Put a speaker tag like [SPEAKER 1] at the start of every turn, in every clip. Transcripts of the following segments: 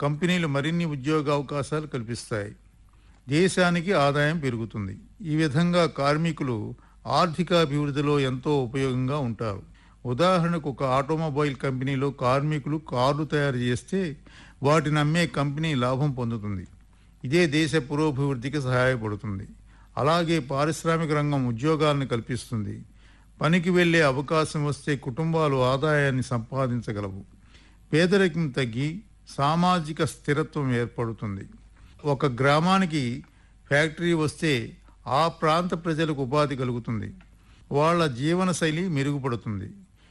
[SPEAKER 1] కంపెనీలు మరిన్ని ఉద్యోగ అవకాశాలు కల్పిస్తాయి దేశానికి ఆదాయం పెరుగుతుంది ఈ విధంగా కార్మికులు ఆర్థిక అభివృద్ధిలో ఎంతో ఉపయోగంగా ఉంటారు ఉదాహరణకు ఒక ఆటోమొబైల్ కంపెనీలో కార్మికులు కార్లు తయారు చేస్తే వాటిని అమ్మే కంపెనీ లాభం పొందుతుంది ఇదే దేశ పురోభివృద్ధికి సహాయపడుతుంది అలాగే పారిశ్రామిక రంగం ఉద్యోగాలను కల్పిస్తుంది పనికి వెళ్లే అవకాశం వస్తే కుటుంబాలు ఆదాయాన్ని సంపాదించగలవు పేదరికం తగ్గి సామాజిక స్థిరత్వం ఏర్పడుతుంది ఒక గ్రామానికి ఫ్యాక్టరీ వస్తే ఆ ప్రాంత ప్రజలకు ఉపాధి కలుగుతుంది వాళ్ళ జీవనశైలి మెరుగుపడుతుంది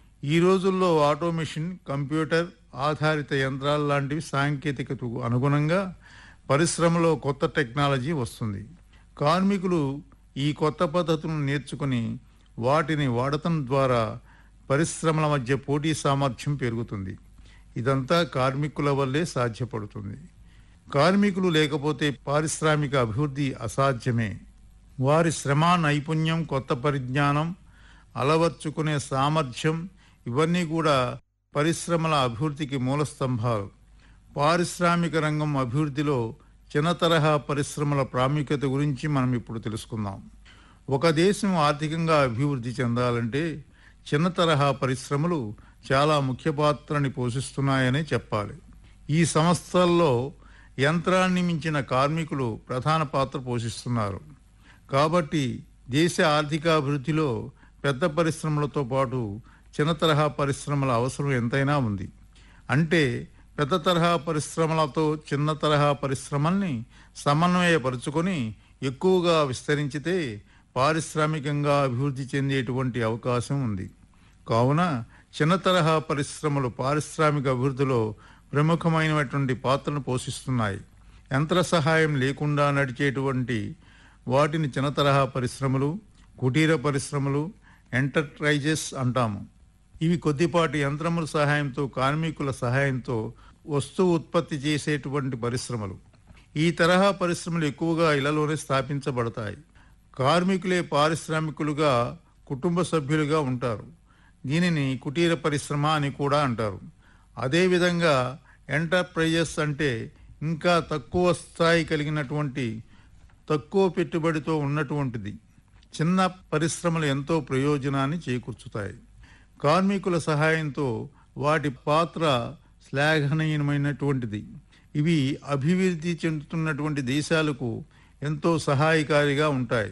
[SPEAKER 1] ఈ రోజుల్లో ఆటోమేషన్ కంప్యూటర్ ఆధారిత యంత్రాల లాంటివి సాంకేతికతకు అనుగుణంగా పరిశ్రమలో కొత్త టెక్నాలజీ వస్తుంది కార్మికులు ఈ కొత్త పద్ధతులను నేర్చుకుని వాటిని వాడటం ద్వారా పరిశ్రమల మధ్య పోటీ సామర్థ్యం పెరుగుతుంది ఇదంతా కార్మికుల వల్లే సాధ్యపడుతుంది కార్మికులు లేకపోతే పారిశ్రామిక అభివృద్ధి అసాధ్యమే వారి శ్రమ నైపుణ్యం కొత్త పరిజ్ఞానం అలవర్చుకునే సామర్థ్యం ఇవన్నీ కూడా పరిశ్రమల అభివృద్ధికి మూల స్తంభాలు పారిశ్రామిక రంగం అభివృద్ధిలో చిన్న తరహా పరిశ్రమల ప్రాముఖ్యత గురించి మనం ఇప్పుడు తెలుసుకుందాం ఒక దేశం ఆర్థికంగా అభివృద్ధి చెందాలంటే చిన్న తరహా పరిశ్రమలు చాలా ముఖ్య పాత్రని పోషిస్తున్నాయనే చెప్పాలి ఈ సంస్థల్లో యంత్రాన్ని మించిన కార్మికులు ప్రధాన పాత్ర పోషిస్తున్నారు కాబట్టి దేశ ఆర్థికాభివృద్ధిలో పెద్ద పరిశ్రమలతో పాటు చిన్న తరహా పరిశ్రమల అవసరం ఎంతైనా ఉంది అంటే పెద్ద తరహా పరిశ్రమలతో చిన్న తరహా పరిశ్రమల్ని సమన్వయపరుచుకొని ఎక్కువగా విస్తరించితే పారిశ్రామికంగా అభివృద్ధి చెందేటువంటి అవకాశం ఉంది కావున చిన్న తరహా పరిశ్రమలు పారిశ్రామిక అభివృద్ధిలో ప్రముఖమైనటువంటి పాత్రను పోషిస్తున్నాయి యంత్ర సహాయం లేకుండా నడిచేటువంటి వాటిని చిన్న తరహా పరిశ్రమలు కుటీర పరిశ్రమలు ఎంటర్ప్రైజెస్ అంటాము ఇవి కొద్దిపాటి యంత్రముల సహాయంతో కార్మికుల సహాయంతో వస్తువు ఉత్పత్తి చేసేటువంటి పరిశ్రమలు ఈ తరహా పరిశ్రమలు ఎక్కువగా ఇళ్లలోనే స్థాపించబడతాయి కార్మికులే పారిశ్రామికులుగా కుటుంబ సభ్యులుగా ఉంటారు దీనిని కుటీర పరిశ్రమ అని కూడా అంటారు అదేవిధంగా ఎంటర్ప్రైజెస్ అంటే ఇంకా తక్కువ స్థాయి కలిగినటువంటి తక్కువ పెట్టుబడితో ఉన్నటువంటిది చిన్న పరిశ్రమలు ఎంతో ప్రయోజనాన్ని చేకూర్చుతాయి కార్మికుల సహాయంతో వాటి పాత్ర శ్లాఘనీయమైనటువంటిది ఇవి అభివృద్ధి చెందుతున్నటువంటి దేశాలకు ఎంతో సహాయకారిగా ఉంటాయి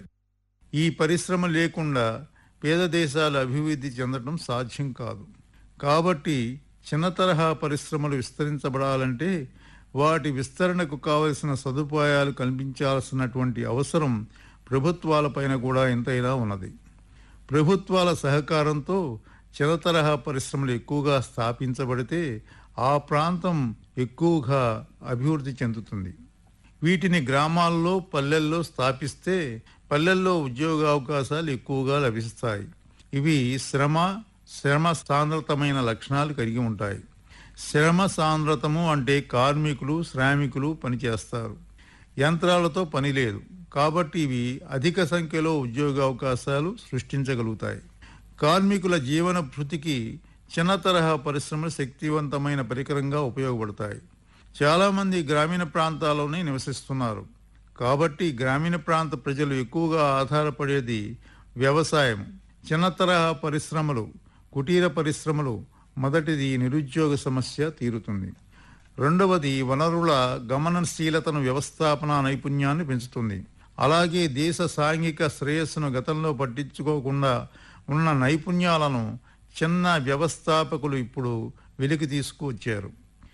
[SPEAKER 1] ఈ పరిశ్రమ లేకుండా పేద దేశాలు అభివృద్ధి చెందడం సాధ్యం కాదు కాబట్టి చిన్న తరహా పరిశ్రమలు విస్తరించబడాలంటే వాటి విస్తరణకు కావలసిన సదుపాయాలు కల్పించాల్సినటువంటి అవసరం ప్రభుత్వాలపైన కూడా ఎంతైనా ఉన్నది ప్రభుత్వాల సహకారంతో చిన్న తరహా పరిశ్రమలు ఎక్కువగా స్థాపించబడితే ఆ ప్రాంతం ఎక్కువగా అభివృద్ధి చెందుతుంది వీటిని గ్రామాల్లో పల్లెల్లో స్థాపిస్తే పల్లెల్లో ఉద్యోగ అవకాశాలు ఎక్కువగా లభిస్తాయి ఇవి శ్రమ శ్రమ సాంద్రతమైన లక్షణాలు కలిగి ఉంటాయి శ్రమ సాంద్రతము అంటే కార్మికులు శ్రామికులు పనిచేస్తారు యంత్రాలతో పని లేదు కాబట్టి ఇవి అధిక సంఖ్యలో ఉద్యోగ అవకాశాలు సృష్టించగలుగుతాయి కార్మికుల జీవన భృతికి చిన్న తరహా పరిశ్రమలు శక్తివంతమైన పరికరంగా ఉపయోగపడతాయి చాలామంది గ్రామీణ ప్రాంతాల్లోనే నివసిస్తున్నారు కాబట్టి గ్రామీణ ప్రాంత ప్రజలు ఎక్కువగా ఆధారపడేది వ్యవసాయం చిన్న తరహా పరిశ్రమలు కుటీర పరిశ్రమలు మొదటిది నిరుద్యోగ సమస్య తీరుతుంది రెండవది వనరుల గమనశీలతను వ్యవస్థాపన నైపుణ్యాన్ని పెంచుతుంది అలాగే దేశ సాంఘిక శ్రేయస్సును గతంలో పట్టించుకోకుండా ఉన్న నైపుణ్యాలను చిన్న వ్యవస్థాపకులు ఇప్పుడు వెలికి తీసుకువచ్చారు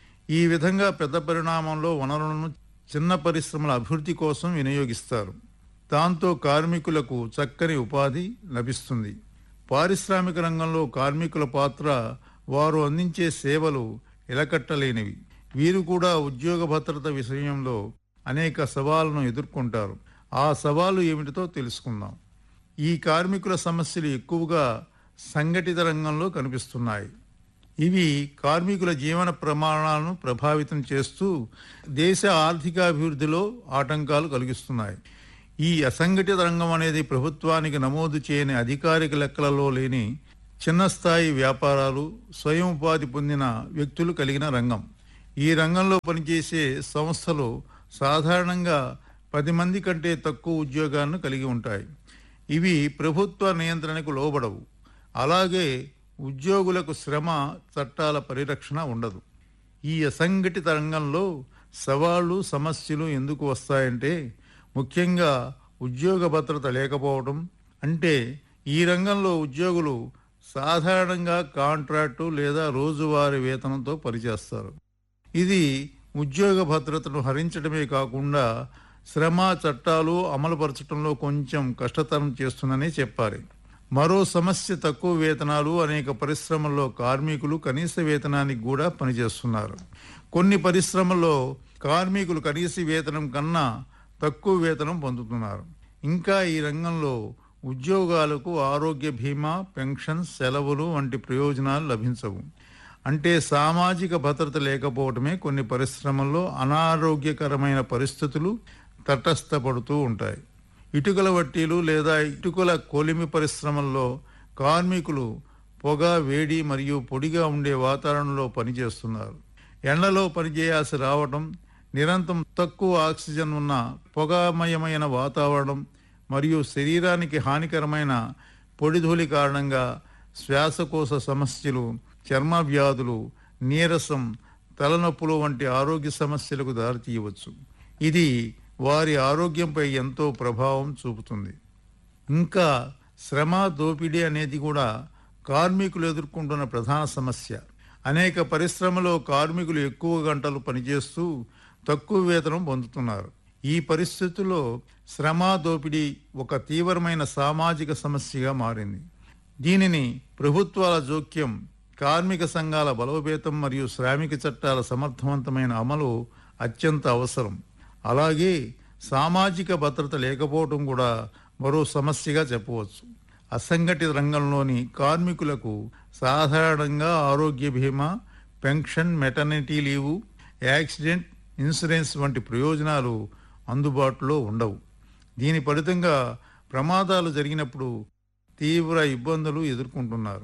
[SPEAKER 1] ఈ విధంగా పెద్ద పరిణామంలో వనరులను చిన్న పరిశ్రమల అభివృద్ధి కోసం వినియోగిస్తారు దాంతో కార్మికులకు చక్కని ఉపాధి లభిస్తుంది పారిశ్రామిక రంగంలో కార్మికుల పాత్ర వారు అందించే సేవలు ఇలకట్టలేనివి వీరు కూడా ఉద్యోగ భద్రత విషయంలో అనేక సవాళ్లను ఎదుర్కొంటారు ఆ సవాలు ఏమిటితో తెలుసుకుందాం ఈ కార్మికుల సమస్యలు ఎక్కువగా సంఘటిత రంగంలో కనిపిస్తున్నాయి ఇవి కార్మికుల జీవన ప్రమాణాలను ప్రభావితం చేస్తూ దేశ ఆర్థికాభివృద్ధిలో ఆటంకాలు కలిగిస్తున్నాయి ఈ అసంఘటిత రంగం అనేది ప్రభుత్వానికి నమోదు చేయని అధికారిక లెక్కలలో లేని చిన్న స్థాయి వ్యాపారాలు స్వయం ఉపాధి పొందిన వ్యక్తులు కలిగిన రంగం ఈ రంగంలో పనిచేసే సంస్థలు సాధారణంగా పది మంది కంటే తక్కువ ఉద్యోగాలను కలిగి ఉంటాయి ఇవి ప్రభుత్వ నియంత్రణకు లోబడవు అలాగే ఉద్యోగులకు శ్రమ చట్టాల పరిరక్షణ ఉండదు ఈ అసంఘటిత రంగంలో సవాళ్లు సమస్యలు ఎందుకు వస్తాయంటే ముఖ్యంగా ఉద్యోగ భద్రత లేకపోవడం అంటే ఈ రంగంలో ఉద్యోగులు సాధారణంగా కాంట్రాక్టు లేదా రోజువారీ వేతనంతో పనిచేస్తారు ఇది ఉద్యోగ భద్రతను హరించడమే కాకుండా శ్రమ చట్టాలు అమలుపరచడంలో కొంచెం కష్టతరం చేస్తుందనే చెప్పాలి మరో సమస్య తక్కువ వేతనాలు అనేక పరిశ్రమల్లో కార్మికులు కనీస వేతనానికి కూడా పనిచేస్తున్నారు కొన్ని పరిశ్రమల్లో కార్మికులు కనీస వేతనం కన్నా తక్కువ వేతనం పొందుతున్నారు ఇంకా ఈ రంగంలో ఉద్యోగాలకు ఆరోగ్య బీమా పెన్షన్ సెలవులు వంటి ప్రయోజనాలు లభించవు అంటే సామాజిక భద్రత లేకపోవడమే కొన్ని పరిశ్రమల్లో అనారోగ్యకరమైన పరిస్థితులు తటస్థపడుతూ ఉంటాయి ఇటుకల వట్టీలు లేదా ఇటుకల కొలిమి పరిశ్రమల్లో కార్మికులు పొగ వేడి మరియు పొడిగా ఉండే వాతావరణంలో పనిచేస్తున్నారు ఎండలో పనిచేయాల్సి రావడం నిరంతరం తక్కువ ఆక్సిజన్ ఉన్న పొగమయమైన వాతావరణం మరియు శరీరానికి హానికరమైన పొడిధూళి కారణంగా శ్వాసకోశ సమస్యలు చర్మ వ్యాధులు నీరసం తలనొప్పులు వంటి ఆరోగ్య సమస్యలకు దారితీయవచ్చు ఇది వారి ఆరోగ్యంపై ఎంతో ప్రభావం చూపుతుంది ఇంకా శ్రమ దోపిడీ అనేది కూడా కార్మికులు ఎదుర్కొంటున్న ప్రధాన సమస్య అనేక పరిశ్రమలో కార్మికులు ఎక్కువ గంటలు పనిచేస్తూ తక్కువ వేతనం పొందుతున్నారు ఈ పరిస్థితుల్లో శ్రమ దోపిడీ ఒక తీవ్రమైన సామాజిక సమస్యగా మారింది దీనిని ప్రభుత్వాల జోక్యం కార్మిక సంఘాల బలోపేతం మరియు శ్రామిక చట్టాల సమర్థవంతమైన అమలు అత్యంత అవసరం అలాగే సామాజిక భద్రత లేకపోవడం కూడా మరో సమస్యగా చెప్పవచ్చు అసంఘటిత రంగంలోని కార్మికులకు సాధారణంగా ఆరోగ్య బీమా pension maternity leave accident insurance వంటి ప్రయోజనాలు అందుబాటులో ఉండవు దీని ఫలితంగా ప్రమాదాలు జరిగినప్పుడు తీవ్ర ఇబ్బందులు ఎదుర్కొంటున్నారు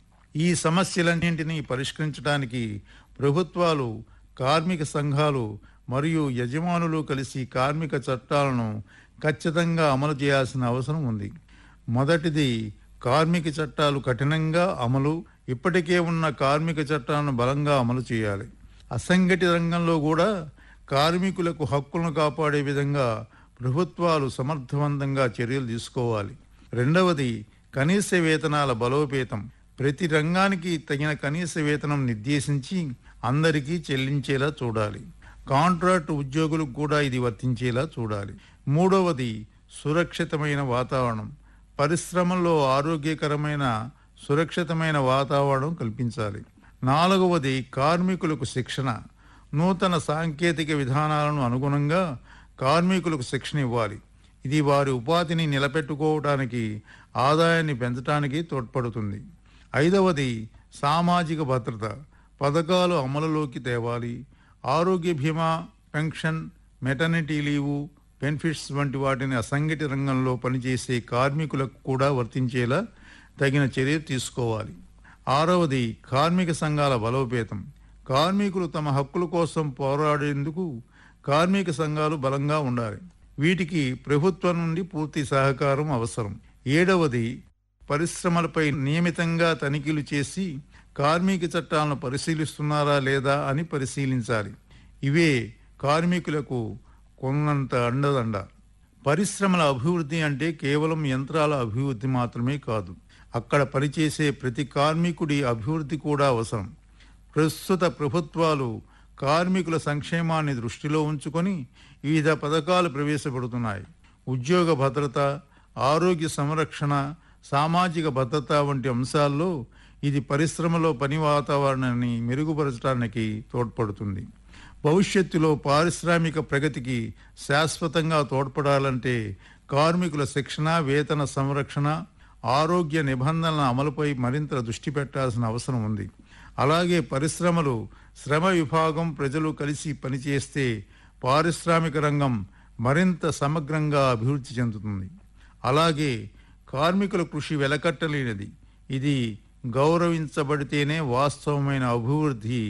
[SPEAKER 1] ఈ సమస్యలన్నింటినీ పరిష్కరించడానికి ప్రభుత్వాలు కార్మిక సంఘాలు మరియు యజమానులు కలిసి కార్మిక చట్టాలను ఖచ్చితంగా అమలు చేయాల్సిన అవసరం ఉంది మొదటిది కార్మిక చట్టాలు కఠినంగా అమలు ఇప్పటికే ఉన్న కార్మిక చట్టాలను బలంగా అమలు చేయాలి అసంఘటిత రంగంలో కూడా కార్మికులకు హక్కులను కాపాడే విధంగా ప్రభుత్వాలు సమర్థవంతంగా చర్యలు తీసుకోవాలి రెండవది కనీస వేతనాల బలోపేతం ప్రతి రంగానికి తగిన కనీస వేతనం నిర్దేశించి అందరికీ చెల్లించేలా చూడాలి కాంట్రాక్ట్ ఉద్యోగులకు కూడా ఇది వర్తించేలా చూడాలి మూడవది సురక్షితమైన వాతావరణం పరిశ్రమల్లో ఆరోగ్యకరమైన సురక్షితమైన వాతావరణం కల్పించాలి నాలుగవది కార్మికులకు శిక్షణ నూతన సాంకేతిక విధానాలను అనుగుణంగా కార్మికులకు శిక్షణ ఇవ్వాలి ఇది వారి ఉపాధిని నిలబెట్టుకోవడానికి ఆదాయాన్ని పెంచడానికి తోడ్పడుతుంది ఐదవది సామాజిక భద్రత పథకాలు అమలులోకి తేవాలి ఆరోగ్య బీమా పెన్షన్ మెటర్నిటీ లీవు బెనిఫిట్స్ వంటి వాటిని అసంఘటిత రంగంలో పనిచేసే కార్మికులకు కూడా వర్తించేలా తగిన చర్యలు తీసుకోవాలి ఆరవది కార్మిక సంఘాల బలోపేతం కార్మికులు తమ హక్కుల కోసం పోరాడేందుకు కార్మిక సంఘాలు బలంగా ఉండాలి వీటికి ప్రభుత్వం నుండి పూర్తి సహకారం అవసరం ఏడవది పరిశ్రమలపై నియమితంగా తనిఖీలు చేసి కార్మిక చట్టాలను పరిశీలిస్తున్నారా లేదా అని పరిశీలించాలి ఇవే కార్మికులకు కొన్నంత అండదండ పరిశ్రమల అభివృద్ధి అంటే కేవలం యంత్రాల అభివృద్ధి మాత్రమే కాదు అక్కడ పనిచేసే ప్రతి కార్మికుడి అభివృద్ధి కూడా అవసరం ప్రస్తుత ప్రభుత్వాలు కార్మికుల సంక్షేమాన్ని దృష్టిలో ఉంచుకొని వివిధ పథకాలు ప్రవేశపెడుతున్నాయి ఉద్యోగ భద్రత ఆరోగ్య సంరక్షణ సామాజిక భద్రత వంటి అంశాల్లో ఇది పరిశ్రమలో పని వాతావరణాన్ని మెరుగుపరచడానికి తోడ్పడుతుంది భవిష్యత్తులో పారిశ్రామిక ప్రగతికి శాశ్వతంగా తోడ్పడాలంటే కార్మికుల శిక్షణ వేతన సంరక్షణ ఆరోగ్య నిబంధనల అమలుపై మరింత దృష్టి పెట్టాల్సిన అవసరం ఉంది అలాగే పరిశ్రమలు శ్రమ విభాగం ప్రజలు కలిసి పనిచేస్తే పారిశ్రామిక రంగం మరింత సమగ్రంగా అభివృద్ధి చెందుతుంది అలాగే కార్మికుల కృషి వెలకట్టలేనిది ఇది గౌరవించబడితేనే వాస్తవమైన అభివృద్ధి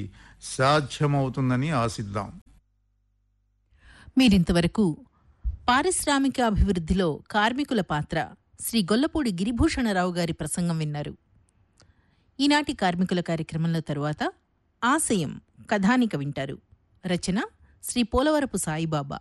[SPEAKER 1] సాధ్యమవుతుందని ఆశిద్దాం
[SPEAKER 2] మీరింతవరకు పారిశ్రామిక అభివృద్ధిలో కార్మికుల పాత్ర శ్రీ గొల్లపూడి గిరిభూషణరావు గారి ప్రసంగం విన్నారు ఈనాటి కార్మికుల కార్యక్రమంలో తరువాత ఆశయం కథానిక వింటారు రచన శ్రీ పోలవరపు సాయిబాబా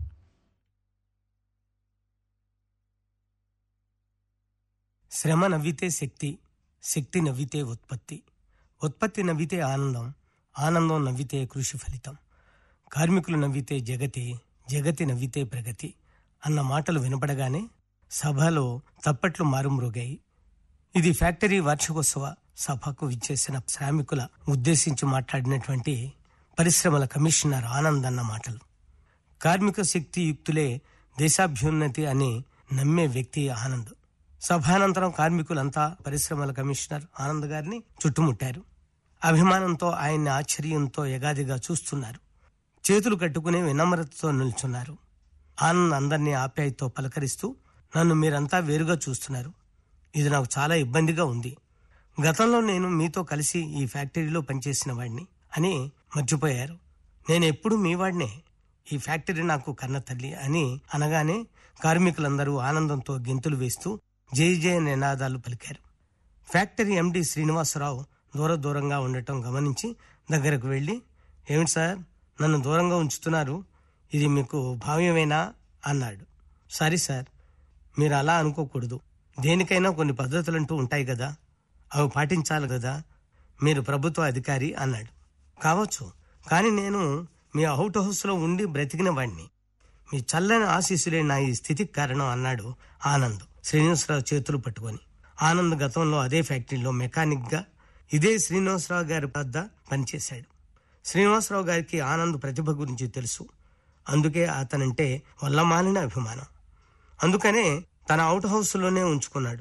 [SPEAKER 3] శ్రమ నవ్వితే శక్తి శక్తి నవ్వితే ఉత్పత్తి ఉత్పత్తి నవ్వితే ఆనందం ఆనందం నవ్వితే కృషి ఫలితం కార్మికులు నవ్వితే జగతి జగతి నవ్వితే ప్రగతి అన్న మాటలు వినపడగానే సభలో తప్పట్లు మారుమ్రోగాయి ఇది ఫ్యాక్టరీ వార్షికోత్సవ సభకు విచ్చేసిన శ్రామికుల ఉద్దేశించి మాట్లాడినటువంటి పరిశ్రమల కమిషనర్ ఆనంద్ అన్న మాటలు కార్మిక శక్తి యుక్తులే దేశాభ్యున్నతి అని నమ్మే వ్యక్తి ఆనంద్ సభానంతరం కార్మికులంతా పరిశ్రమల కమిషనర్ ఆనంద్ గారిని చుట్టుముట్టారు అభిమానంతో ఆయన్ని ఆశ్చర్యంతో ఎగాదిగా చూస్తున్నారు చేతులు కట్టుకుని వినమ్రతతో నిల్చున్నారు ఆనంద్ అందరినీ ఆప్యాయతో పలకరిస్తూ నన్ను మీరంతా వేరుగా చూస్తున్నారు ఇది నాకు చాలా ఇబ్బందిగా ఉంది గతంలో నేను మీతో కలిసి ఈ ఫ్యాక్టరీలో పనిచేసిన వాడిని అని మర్చిపోయారు నేను ఎప్పుడు మీ వాడినే ఈ ఫ్యాక్టరీ నాకు కన్న తల్లి అని అనగానే కార్మికులందరూ ఆనందంతో గెంతులు వేస్తూ జై జయ నినాదాలు పలికారు ఫ్యాక్టరీ ఎండి శ్రీనివాసరావు దూర దూరంగా ఉండటం గమనించి దగ్గరకు వెళ్ళి ఏమిటి సార్ నన్ను దూరంగా ఉంచుతున్నారు ఇది మీకు భావ్యమేనా అన్నాడు సారీ సార్ మీరు అలా అనుకోకూడదు దేనికైనా కొన్ని పద్ధతులంటూ ఉంటాయి కదా అవి పాటించాలి కదా మీరు ప్రభుత్వ అధికారి అన్నాడు కావచ్చు కానీ నేను మీ అవుట్ హౌస్లో ఉండి బ్రతికిన వాడిని మీ చల్లని ఆశీస్సులే నా ఈ స్థితికి కారణం అన్నాడు ఆనంద్ శ్రీనివాసరావు చేతులు పట్టుకొని ఆనంద్ గతంలో అదే ఫ్యాక్టరీలో మెకానిక్గా ఇదే శ్రీనివాసరావు గారి వద్ద పనిచేశాడు శ్రీనివాసరావు గారికి ఆనంద్ ప్రతిభ గురించి తెలుసు అందుకే అతనంటే వల్లమాలిన అభిమానం అందుకనే తన అవుట్ హౌస్లోనే ఉంచుకున్నాడు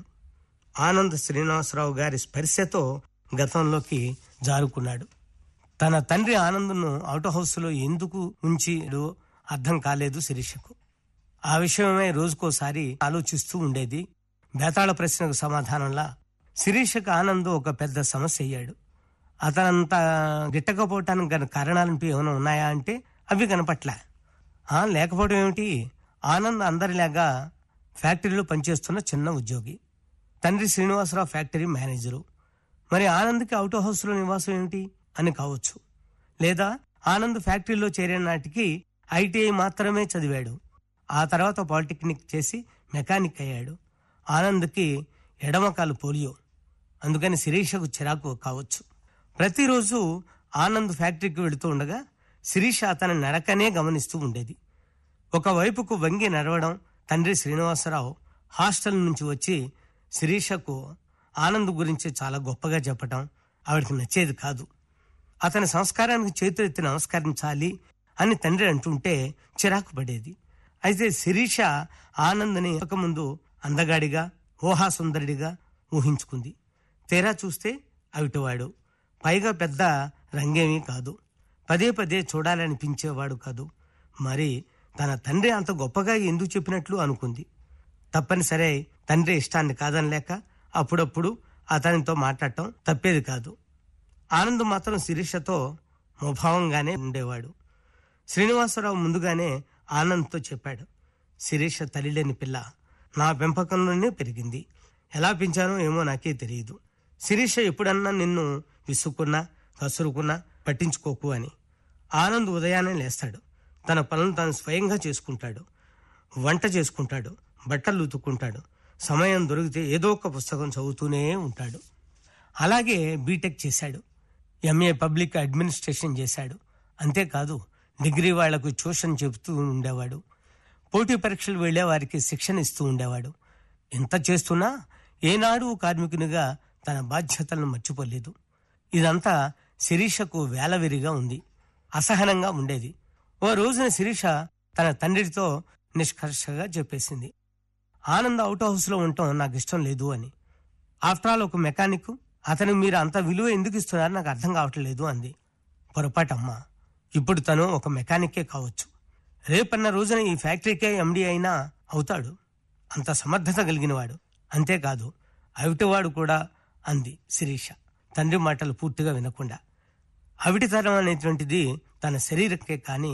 [SPEAKER 3] ఆనంద్ శ్రీనివాసరావు గారి స్పర్శతో గతంలోకి జారుకున్నాడు తన తండ్రి ఆనంద్ను అవుట్ హౌస్లో ఎందుకు ఉంచిడో అర్థం కాలేదు శిరీషకు ఆ విషయమే రోజుకోసారి ఆలోచిస్తూ ఉండేది బేతాళ ప్రశ్నకు సమాధానంలా శిరీషకు ఆనంద్ ఒక పెద్ద సమస్య అయ్యాడు అతనంత గిట్టకపోవటానికి గల కారణాలంటూ ఏమైనా ఉన్నాయా అంటే అవి కనపట్లే ఆ, లేకపోవడం ఏమిటి ఆనంద్ అందరిలాగా ఫ్యాక్టరీలో పనిచేస్తున్న చిన్న ఉద్యోగి తండ్రి శ్రీనివాసరావు ఫ్యాక్టరీ మేనేజరు మరి ఆనంద్కి అవుట్ హౌస్లో నివాసం ఏమిటి అని కావచ్చు లేదా ఆనంద్ ఫ్యాక్టరీలో చేరే నాటికి ఐటీఐ మాత్రమే చదివాడు ఆ తర్వాత పాలిటెక్నిక్ చేసి మెకానిక్ అయ్యాడు ఆనంద్కి ఎడమకాలు పోలియో అందుకని శిరీషకు చిరాకు కావచ్చు ప్రతిరోజు ఆనంద్ ఫ్యాక్టరీకి వెళుతూ ఉండగా శిరీష అతని నడకనే గమనిస్తూ ఉండేది ఒకవైపుకు వంగి నడవడం తండ్రి శ్రీనివాసరావు హాస్టల్ నుంచి వచ్చి శిరీషకు ఆనంద్ గురించి చాలా గొప్పగా చెప్పటం ఆవిడకి నచ్చేది కాదు అతని సంస్కారానికి చేతులెత్తి నమస్కరించాలి అని తండ్రి అంటుంటే చిరాకు పడేది అయితే శిరీష ఆనంద్ని ముందు అందగాడిగా ఊహాసుందరుడిగా ఊహించుకుంది తీరా చూస్తే అవిటివాడు పైగా పెద్ద రంగేమీ కాదు పదే పదే చూడాలనిపించేవాడు కాదు మరి తన తండ్రి అంత గొప్పగా ఎందుకు చెప్పినట్లు అనుకుంది తప్పనిసరే తండ్రి ఇష్టాన్ని కాదనలేక అప్పుడప్పుడు అతనితో మాట్లాడటం తప్పేది కాదు ఆనంద్ మాత్రం శిరీషతో ముభావంగానే ఉండేవాడు శ్రీనివాసరావు ముందుగానే ఆనంద్తో చెప్పాడు శిరీష తల్లిలేని పిల్ల నా పెంపకంలోనే పెరిగింది ఎలా పెంచానో ఏమో నాకే తెలియదు శిరీష ఎప్పుడన్నా నిన్ను విసుక్కున్నా కసురుకున్నా పట్టించుకోకు అని ఆనంద్ ఉదయాన్నే లేస్తాడు తన పనులు తాను స్వయంగా చేసుకుంటాడు వంట చేసుకుంటాడు బట్టలు ఉతుక్కుంటాడు సమయం దొరికితే ఏదో ఒక పుస్తకం చదువుతూనే ఉంటాడు అలాగే బీటెక్ చేశాడు ఎంఏ పబ్లిక్ అడ్మినిస్ట్రేషన్ చేశాడు అంతేకాదు డిగ్రీ వాళ్లకు ట్యూషన్ చెబుతూ ఉండేవాడు పోటీ పరీక్షలు వెళ్లే వారికి శిక్షణ ఇస్తూ ఉండేవాడు ఎంత చేస్తున్నా ఏనాడు కార్మికునిగా తన బాధ్యతలను మర్చిపోలేదు ఇదంతా శిరీషకు వేలవిరిగా ఉంది అసహనంగా ఉండేది ఓ రోజున శిరీష తన తండ్రితో నిష్కర్షగా చెప్పేసింది ఆనంద్ అవుట్ హౌస్లో ఉండటం నాకు ఇష్టం లేదు అని ఆఫ్టర్ ఆల్ ఒక మెకానిక్ అతను మీరు అంత విలువ ఎందుకు ఇస్తున్నారు నాకు అర్థం కావట్లేదు అంది పొరపాటమ్మా ఇప్పుడు తను ఒక మెకానికే కావచ్చు రేపన్న రోజున ఈ ఫ్యాక్టరీకే ఎండి అయినా అవుతాడు అంత సమర్థత కలిగినవాడు అంతేకాదు అవిటివాడు కూడా అంది శిరీష తండ్రి మాటలు పూర్తిగా వినకుండా హవిటితనం అనేటువంటిది తన శరీరకే కానీ